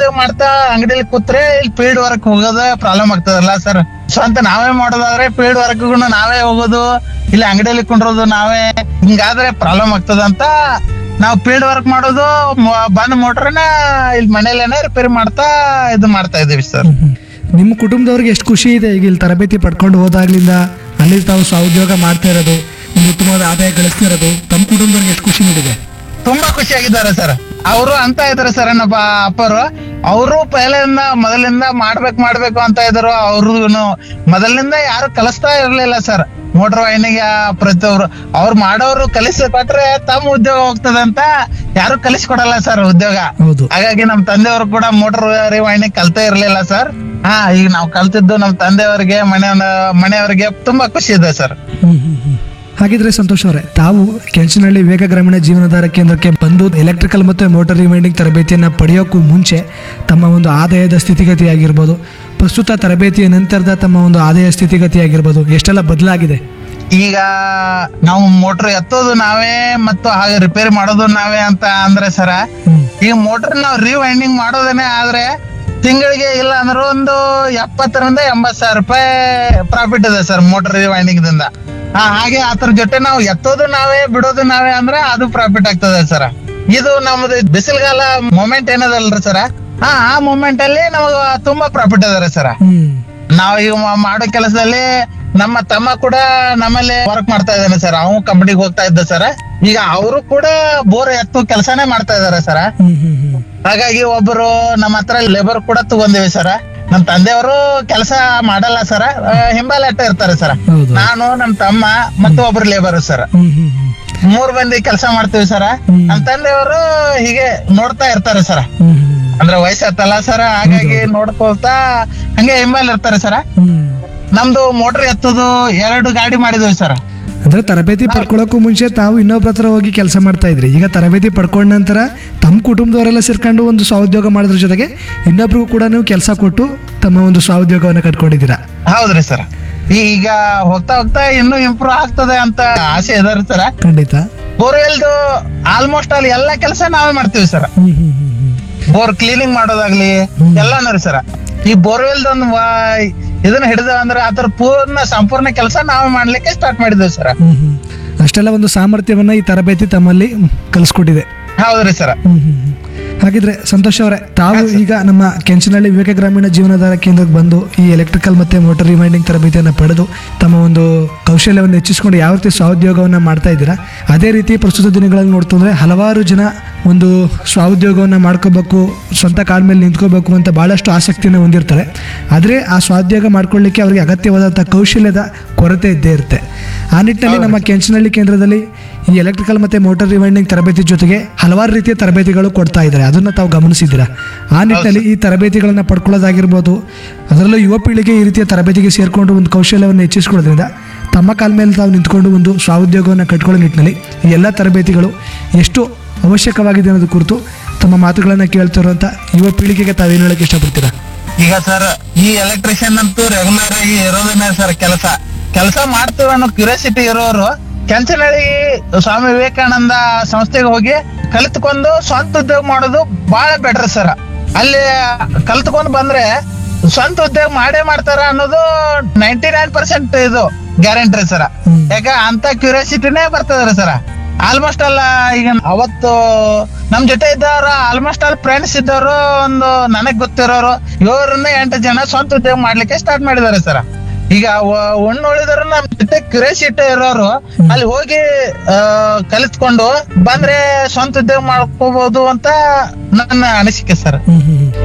ಉದ್ಯೋಗ ಮಾಡ್ತಾ ಅಂಗಡಿಲಿ ಕೂತ್ರೆ ಇಲ್ಲಿ ಫೀಲ್ಡ್ ವರ್ಕ್ ಹೋಗೋದ ಪ್ರಾಬ್ಲಮ್ ಆಗ್ತದಲ್ಲ ಸರ್ ಸ್ವಂತ ನಾವೇ ಮಾಡೋದಾದ್ರೆ ಫೀಲ್ಡ್ ವರ್ಕ್ ನಾವೇ ಹೋಗೋದು ಇಲ್ಲಿ ಅಂಗಡಿಯಲ್ಲಿ ಕುಂಡ್ರೋದು ನಾವೇ ಹಿಂಗಾದ್ರೆ ಪ್ರಾಬ್ಲಮ್ ಆಗ್ತದ ಅಂತ ನಾವು ಫೀಲ್ಡ್ ವರ್ಕ್ ಮಾಡೋದು ಮೊ- ಬಂದ್ ಮೋಟ್ರನ್ನ ಇಲ್ಲಿ ಮನೇಲೇನೆ ರಿಪೇರಿ ಮಾಡ್ತಾ ಇದು ಮಾಡ್ತಾ ಇದೀವಿ ಸರ್ ನಿಮ್ಮ ಕುಟುಂಬದವ್ರಿಗೆ ಎಷ್ಟು ಖುಷಿ ಇದೆ ಈಗ ಇಲ್ಲಿ ತರಬೇತಿ ಪಡ್ಕೊಂಡು ಹೋದಾಗ್ಲಿಂದ ಅಲ್ಲಿ ತಾವು ಸ್ವಉದ್ಯೋಗ ಮಾಡ್ತಾ ಇರೋದು ಒಂದು ಉತ್ತಮವಾದ ಆದಾಯ ಗಳಿಸ್ತಾ ಇರೋದು ತಮ್ಮ ಕುಟುಂಬದವ್ರಿಗೆ ಎಷ್ಟು ಖುಷಿ ನೀಡಿದೆ ತುಂಬಾ ಖುಷಿಯಾಗಿದ್ದಾರೆ ಸರ್ ಅವರು ಅಂತ ಇದಾರೆ ಸರ್ ನಮ್ಮ ಅಪ್ಪರು ಅವರು ಪಹಲೆಯಿಂದ ಮೊದಲಿಂದ ಮಾಡ್ಬೇಕು ಮಾಡ್ಬೇಕು ಅಂತ ಇದ್ರು ಅವ್ರಿಗೂ ಮೊದಲಿನಿಂದ ಯಾರು ಕಲಿಸ್ತಾ ಇರ್ಲಿಲ್ಲ ಸರ್ ಮೋಟರ್ ವಾಹಿನಿಗೆ ಪ್ರತಿಯೊಬ್ರು ಅವ್ರು ಮಾಡೋರು ಕಲಿಸಿ ಕೊಟ್ರೆ ತಮ್ಮ ಉದ್ಯೋಗ ಹೋಗ್ತದೆ ಅಂತ ಯಾರು ಕಲಿಸ್ಕೊಡಲ್ಲ ಸರ್ ಉದ್ಯೋಗ ಹೌದು ಹಾಗಾಗಿ ನಮ್ ತಂದೆಯವರು ಕೂಡ ಮೋಟರ್ ವಾಹಿನಿ ಕಲ್ತೇ ಇರ್ಲಿಲ್ಲ ಸರ್ ಹಾ ಈಗ ನಾವು ಕಲ್ತಿದ್ದು ನಮ್ ತಂದೆಯವರಿಗೆ ಮನೆ ಮನೆಯವರಿಗೆ ತುಂಬಾ ಖುಷಿ ಇದೆ ಸರ್ ಹ್ಮ್, ಹ್ಮ್, ಹ್ಮ್. ಹಾಗಿದ್ರೆ ಸಂತೋಷ್ ಅವರೇ ತಾವು ಕೆಂಚನಹಳ್ಳಿ ವಿವೇಕ ಗ್ರಾಮೀಣ ಜೀವನಾಧಾರ ಕೇಂದ್ರಕ್ಕೆ ಬಂದು ಎಲೆಕ್ಟ್ರಿಕಲ್ ಮತ್ತು ಮೋಟಾರ್ ರಿಮೈಂಡಿಂಗ್ ತರಬೇತಿಯನ್ನು ಪಡೆಯೋಕ್ಕೂ ಮುಂಚೆ ತಮ್ಮ ಒಂದು ಆದಾಯದ ಸ್ಥಿತಿಗತಿ ಆಗಿರ್ಬೋದು ಪ್ರಸ್ತುತ ತರಬೇತಿಯ ನಂತರದ ತಮ್ಮ ಒಂದು ಆದಾಯ ಸ್ಥಿತಿಗತಿ ಆಗಿರ್ಬೋದು ಎಷ್ಟೆಲ್ಲ ಬದಲಾಗಿದೆ ಈಗ ನಾವು ಮೋಟರ್ ಎತ್ತೋದು ನಾವೇ ಮತ್ತು ಹಾಗೆ ರಿಪೇರಿ ಮಾಡೋದು ನಾವೇ ಅಂತ ಅಂದ್ರೆ ಸರ ಹ್ಮ್ ಈಗ ಮೋಟರ್ ನಾವು ರಿವೈಂಡಿಂಗ್ ಮಾಡೋದೇನೆ ಆದ್ರೆ ತಿಂಗಳಿಗೆ ಇಲ್ಲ ಅಂದ್ರೆ ಒಂದು ಎಪ್ಪತ್ತರಿಂದ ಎಂಬತ್ ಸಾವಿರ ರೂಪಾಯಿ ಪ್ರಾಫಿಟ್ ಇದೆ ಸರ್ ಮೋಟರ್ ರಿವೈಂಡಿಂಗ್ ದಿಂದ ಹಾ, ಹಾಗೆ ಅದ್ರ ಜೊತೆ ನಾವು ಎತ್ತೋದು ನಾವೇ ಬಿಡೋದು ನಾವೇ ಅಂದ್ರೆ ಅದು ಪ್ರಾಫಿಟ್ ಆಗ್ತದೆ ಸರ್ ಇದು ನಮ್ದು ಬಿಸಿಲುಗಾಲ ಮೂಮೆಂಟ್ ಏನದಲ್ರಿ ಸರ ಹಾ ಆ ಮೂಮೆಂಟ್ ಅಲ್ಲಿ ನಮಗ ತುಂಬಾ ಪ್ರಾಫಿಟ್ ಅದ ಸರ್ ಹ್ಮ್ ನಾವ್ ಈಗ ಮಾ- ಮಾಡೋ ಕೆಲಸದಲ್ಲಿ ನಮ್ಮ ತಮ್ಮ ಕೂಡ ನಮ್ಮಲ್ಲಿ ವರ್ಕ್ ಮಾಡ್ತಾ ಇದ್ದಾನೆ ಸರ್ ಅವನು ಕಂಪನಿಗೆ ಹೋಗ್ತಾ ಇದ್ದ ಸರ್ ಈಗ ಅವರು ಕೂಡ ಬೋರ್ ಎತ್ತು ಕೆಲಸನೇ ಮಾಡ್ತಾ ಇದಾರೆ ಸರ್ ಹ್ಮ್ ಹ್ಮ್ ಹ್ಮ್ ಹಾಗಾಗಿ ಒಬ್ಬರು ನಮ್ಮ ಹತ್ರ ಲೇಬರ್ ಕೂಡ ತಗೊಂಡಿವಿ ಸರ್ ನಮ್ ತಂದೆಯವರು ಕೆಲಸ ಮಾಡಲ್ಲ ಸರ್ ಹಿಂಬಾಲೆಟ್ಟ ಇರ್ತಾರೆ ಸರ್ ಹೌದು ನಾನು ನಮ್ ತಮ್ಮ ಮತ್ತು ಒಬ್ರು ಲೇಬರ್ ಸರ್ ಹ್ಮ್ ಹ್ಮ್ ಹ್ಮ್ ಮೂರ್ ಮಂದಿ ಕೆಲಸ ಮಾಡ್ತೀವಿ ಸರ್ ಹ್ಮ್. ನಮ್ ತಂದೆಯವರು ಹೀಗೆ ನೋಡ್ತಾ ಇರ್ತಾರೆ ಸರ್ ಹ್ಮ್ ಹ್ಮ್ ಅಂದ್ರೆ ವಯಸ್ಸಾತಲ್ಲ ಸರ್ ಹಾಗಾಗಿ ನೋಡ್ಕೊಳ್ತಾ ಹಂಗೆ ಹಿಂಬಾಲ್ ಇರ್ತಾರೆ ಸರ್ ಹ್ಮ್ ನಮ್ದು ಮೋಟರ್ ಎತ್ತೋದು ಎರಡು ಗಾಡಿ ಮಾಡಿದ್ವಿ ಸರ್ ಅಂದ್ರೆ ತರಬೇತಿ ಪಡ್ಕೊಳ್ಳೋಕ್ಕೂ ಮುಂಚೆ ತಾವು ಇನ್ನೊಬ್ರ ಹತ್ರ ಹೋಗಿ ಕೆಲಸ ಮಾಡ್ತಾ ಇದ್ರಿ ಈಗ ತರಬೇತಿ ಪಡ್ಕೊಂಡ ನಂತರ ತಮ್ಮ ಕುಟುಂಬದವರೆಲ್ಲ ಸೇರ್ಕೊಂಡು ಒಂದು ಸ್ವಉದ್ಯೋಗ ಮಾಡೋದ್ರ ಜೊತೆಗೆ ಇನ್ನೊಬ್ರಿಗೂ ಕೂಡ ನೀವು ಕೆಲಸ ಕೊಟ್ಟು ತಮ್ಮ ಒಂದು ಸ್ವಉದ್ಯೋಗವನ್ನು ಕಟ್ಕೊಂಡಿದ್ದೀರಾ ಹೌದ್ರಿ ಸರ್ ಈಗ ಹೋಗ್ತಾ ಹೋಗ್ತಾ ಇನ್ನೂ ಇಂಪ್ರೂವ್ ಆಗ್ತದೆ ಅಂತ ಆಸೆ ಇದಾರೆ ಸರ್ ಖಂಡಿತ ಬೋರ್ವೆಲ್ದು ಆಲ್ಮೋಸ್ಟ್ ಅಲ್ಲಿ ಎಲ್ಲಾ ಕೆಲಸ ನಾವೇ ಮಾಡ್ತೀವಿ ಸರ್ ಹ್ಮ್ ಹ್ಮ್ ಹ್ಮ್ ಹ್ಮ್ ಬೋರ್ ಕ್ಲೀನಿಂಗ್ ಮಾಡೋದಾಗ್ಲಿ ಎಲ್ಲಾನು ರೀ ಸರ್ ಈ ಬೋರ್ವೆಲ್ದ ಒಂದು ಇದನ್ನ ಹಿಡಿದ ಅಂದ್ರೆ ಅದ್ರ ಪೂರ್ಣ ಸಂಪೂರ್ಣ ಕೆಲಸ ನಾವೇ ಮಾಡ್ಲಿಕ್ಕೆ ಸ್ಟಾರ್ಟ್ ಮಾಡಿದ್ವಿ ಸರ್ ಹ್ಮ್ ಹ್ಮ್ ಅಷ್ಟೆಲ್ಲ ಒಂದು ಸಾಮರ್ಥ್ಯವನ್ನ ಈ ತರಬೇತಿ ತಮ್ಮಲ್ಲಿ ಕಲಿಸ್ಕೊಟ್ಟಿದೆ ಹೌದ್ರಿ ಸರ್ ಹ್ಮ್ ಹ್ಮ್ ಹ್ಮ್. ಹಾಗಿದ್ರೆ ಸಂತೋಷ್ ಅವರೇ ತಾವು ಈಗ ನಮ್ಮ ಕೆಂಚನಹಳ್ಳಿ ವಿವೇಕ ಗ್ರಾಮೀಣ ಜೀವನಾಧಾರ ಕೇಂದ್ರಕ್ಕೆ ಬಂದು ಈ ಎಲೆಕ್ಟ್ರಿಕಲ್ ಮತ್ತೆ ಮೋಟರ್ ರಿಮೈಂಡಿಂಗ್ ತರಬೇತಿಯನ್ನು ಪಡೆದು ತಮ್ಮ ಒಂದು ಕೌಶಲ್ಯವನ್ನು ಹೆಚ್ಚಿಸಿಕೊಂಡು ಯಾವ ರೀತಿ ಸ್ವಉದ್ಯೋಗವನ್ನು ಮಾಡ್ತಾ ಇದ್ದೀರಾ ಅದೇ ರೀತಿ ಪ್ರಸ್ತುತ ದಿನಗಳಲ್ಲಿ ನೋಡ್ತಂದ್ರೆ ಹಲವಾರು ಜನ ಒಂದು ಸ್ವಉದ್ಯೋಗವನ್ನು ಮಾಡ್ಕೋಬೇಕು ಸ್ವಂತ ಕಾಲ ಮೇಲೆ ನಿಂತ್ಕೋಬೇಕು ಅಂತ ಭಾಳಷ್ಟು ಆಸಕ್ತಿಯನ್ನು ಹೊಂದಿರ್ತಾರೆ ಆದರೆ ಆ ಸ್ವಾದ್ಯೋಗ ಮಾಡ್ಕೊಳ್ಳಿಕ್ಕೆ ಅವರಿಗೆ ಅಗತ್ಯವಾದಂಥ ಕೌಶಲ್ಯದ ಕೊರತೆ ಇದ್ದೇ ಇರುತ್ತೆ ಆ ನಿಟ್ಟಿನಲ್ಲಿ ನಮ್ಮ ಕೆಂಚನಹಳ್ಳಿ ಕೇಂದ್ರದಲ್ಲಿ ಈ ಎಲೆಕ್ಟ್ರಿಕಲ್ ಮತ್ತು ಮೋಟರ್ ರಿವೈಂಡಿಂಗ್ ತರಬೇತಿ ಜೊತೆಗೆ ಹಲವಾರು ರೀತಿಯ ತರಬೇತಿಗಳು ಕೊಡ್ತಾ ಇದ್ದಾರೆ ಅದನ್ನು ತಾವು ಗಮನಿಸಿದ್ದೀರಾ ಆ ನಿಟ್ಟಿನಲ್ಲಿ ಈ ತರಬೇತಿಗಳನ್ನು ಪಡ್ಕೊಳ್ಳೋದಾಗಿರ್ಬೋದು ಅದರಲ್ಲೂ ಯುವ ಪೀಳಿಗೆ ಈ ರೀತಿಯ ತರಬೇತಿಗೆ ಸೇರಿಕೊಂಡು ಒಂದು ಕೌಶಲ್ಯವನ್ನು ಹೆಚ್ಚಿಸ್ಕೊಳ್ಳೋದ್ರಿಂದ ತಮ್ಮ ಕಾಲ ಮೇಲೆ ತಾವು ನಿಂತ್ಕೊಂಡು ಒಂದು ಸ್ವಾಉದ್ಯೋಗವನ್ನು ಕಟ್ಕೊಳ್ಳೋ ನಿಟ್ಟಿನಲ್ಲಿ ಈ ಎಲ್ಲ ತರಬೇತಿಗಳು ಎಷ್ಟು ಅವಶ್ಯಕವಾಗಿದೆ ಅನ್ನೋದು ಕುರಿತು ತಮ್ಮ ಮಾತುಗಳನ್ನು ಕೇಳ್ತಿರುವಂಥ ಯುವ ಪೀಳಿಗೆಗೆ ತಾವೇನು ಹೇಳಕ್ಕೆ ಇಷ್ಟಪಡ್ತೀರಾ ಈಗ ಸರ್ ಈ ಎಲೆಕ್ಟ್ರಿಷಿಯನ್ ಅಂತೂ ರೆಗ್ಯುಲರ್ ಆಗಿ ಇರೋದನ್ನೇ ಸರ್ ಕೆಲಸ ಕೆಲಸ ಮಾಡ್ತೀವಿ ಅನ್ನೋ ಕ್ಯೂರಿಯಾಸಿಟಿ ಇರೋರು ಕೆಂಚನಹಳ್ಳಿ ಸ್ವಾಮಿ ವಿವೇಕಾನಂದ ಸಂಸ್ಥೆಗೆ ಹೋಗಿ ಕಲಿತ್ಕೊಂಡು ಸ್ವಂತ ಉದ್ಯೋಗ ಮಾಡೋದು ಬಹಳ ಬೆಟರ್ ಸರ್ ಅಲ್ಲಿ ಕಲ್ತ್ಕೊಂಡ್ ಬಂದ್ರೆ ಸ್ವಂತ ಉದ್ಯೋಗ ಮಾಡೇ ಮಾಡ್ತಾರ ಅನ್ನೋದು ನೈಂಟಿ ನೈನ್ ಪರ್ಸೆಂಟ್ ಇದು ಗ್ಯಾರಂಟಿ ಸರ್ ಹ್ಮ್. ಯಾಕ ಅಂತ ಕ್ಯೂರಿಯಾಸಿಟಿನೇ ಬರ್ತದ್ರಿ ಸರ್ ಆಲ್ಮೋಸ್ಟ್ ಅಲ್ಲ ಈಗ ಅವತ್ತು ನಮ್ ಜೊತೆ ಇದ್ದವ್ರು ಆಲ್ಮೋಸ್ಟ್ ಆಲ್ ಫ್ರೆಂಡ್ಸ್ ಇದ್ದವರು ಒಂದು ನನಗ್ ಗೊತ್ತಿರೋರು ಏಳರಿಂದ ಎಂಟು ಜನ ಸ್ವಂತ ಉದ್ಯೋಗ ಮಾಡ್ಲಿಕ್ಕೆ ಸ್ಟಾರ್ಟ್ ಮಾಡಿದ್ದಾರೆ ಸರ್ ಈಗ ಒಣ್ಣು ಉಳಿದ್ರು ನಮ್ ಜೊತೆ ಕ್ಯೂರಿಯಾಸಿಟಿ ಇರೋರು ಅಲ್ಲಿ ಹೋಗಿ ಆ, ಕಲಿತ್ಕೊಂಡು ಬಂದ್ರೆ ಸ್ವಂತ ಉದ್ಯೋಗ ಮಾಡ್ಕೋಬಹುದು ಅಂತ ನನ್ನ ಅನಿಸಿಕೆ ಸರ್ ಹ್ಮ್ ಹ್ಮ್ ಹ್ಮ್.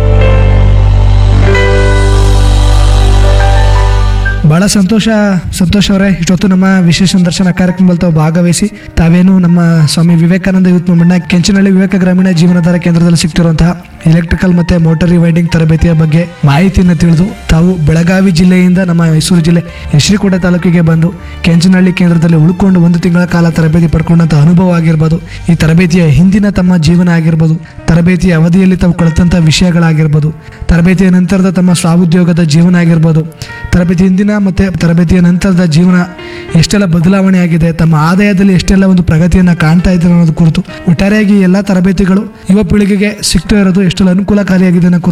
ಬಹಳ ಸಂತೋಷ ಸಂತೋಷ್ ಅವರೇ ಇಷ್ಟೊತ್ತು ನಮ್ಮ ವಿಶೇಷ ಸಂದರ್ಶನ ಕಾರ್ಯಕ್ರಮದಲ್ಲಿ ತಾವು ಭಾಗವಹಿಸಿ ತಾವೇನು ನಮ್ಮ ಸ್ವಾಮಿ ವಿವೇಕಾನಂದ ಯೂತ್ ಮೂವ್ಮೆಂಟ್ನ ಕೆಂಚನಹಳ್ಳಿ ವಿವೇಕ ಗ್ರಾಮೀಣ ಜೀವನಾಧಾರ ಕೇಂದ್ರದಲ್ಲಿ ಸಿಗ್ತಿರುವಂತಹ ಎಲೆಕ್ಟ್ರಿಕಲ್ ಮತ್ತೆ ಮೋಟರ್ ರಿವೈಂಡಿಂಗ್ ತರಬೇತಿಯ ಬಗ್ಗೆ ಮಾಹಿತಿಯನ್ನು ತಿಳಿದು ತಾವು ಬೆಳಗಾವಿ ಜಿಲ್ಲೆಯಿಂದ ನಮ್ಮ ಮೈಸೂರು ಜಿಲ್ಲೆ ಯಶ್ರಿಕೋಟೆ ತಾಲೂಕಿಗೆ ಬಂದು ಕೆಂಚನಹಳ್ಳಿ ಕೇಂದ್ರದಲ್ಲಿ ಉಳ್ಕೊಂಡು ಒಂದು ತಿಂಗಳ ಕಾಲ ತರಬೇತಿ ಪಡ್ಕೊಂಡಂಥ ಅನುಭವ ಆಗಿರ್ಬೋದು ಈ ತರಬೇತಿಯ ಹಿಂದಿನ ತಮ್ಮ ಜೀವನ ಆಗಿರ್ಬೋದು ತರಬೇತಿಯ ಅವಧಿಯಲ್ಲಿ ತಾವು ಕಲಿತಂಥ ವಿಷಯಗಳಾಗಿರ್ಬೋದು ತರಬೇತಿಯ ನಂತರದ ತಮ್ಮ ಸ್ವಾಉದ್ಯೋಗದ ಜೀವನ ಆಗಿರ್ಬೋದು ತರಬೇತಿ ಹಿಂದಿನ ಮತ್ತು ತರಬೇತಿಯ ನಂತರದ ಜೀವನ ಎಷ್ಟೆಲ್ಲ ಬದಲಾವಣೆ ಆಗಿದೆ ತಮ್ಮ ಆದಾಯದಲ್ಲಿ ಎಷ್ಟೆಲ್ಲ ಒಂದು ಪ್ರಗತಿಯನ್ನು ಕಾಣ್ತಾ ಇದ್ದಾರೆ ಅನ್ನೋದು ಕುರಿತು ಒಟ್ಟಾರೆಯಾಗಿ ಎಲ್ಲ ತರಬೇತಿಗಳು ಯುವ ಪೀಳಿಗೆಗೆ ಸಿಗ್ತಾ ಇರೋದು ಎಷ್ಟೆಲ್ಲ ಅನುಕೂಲಕಾರಿಯಾಗಿದೆ ಅನ್ನೋ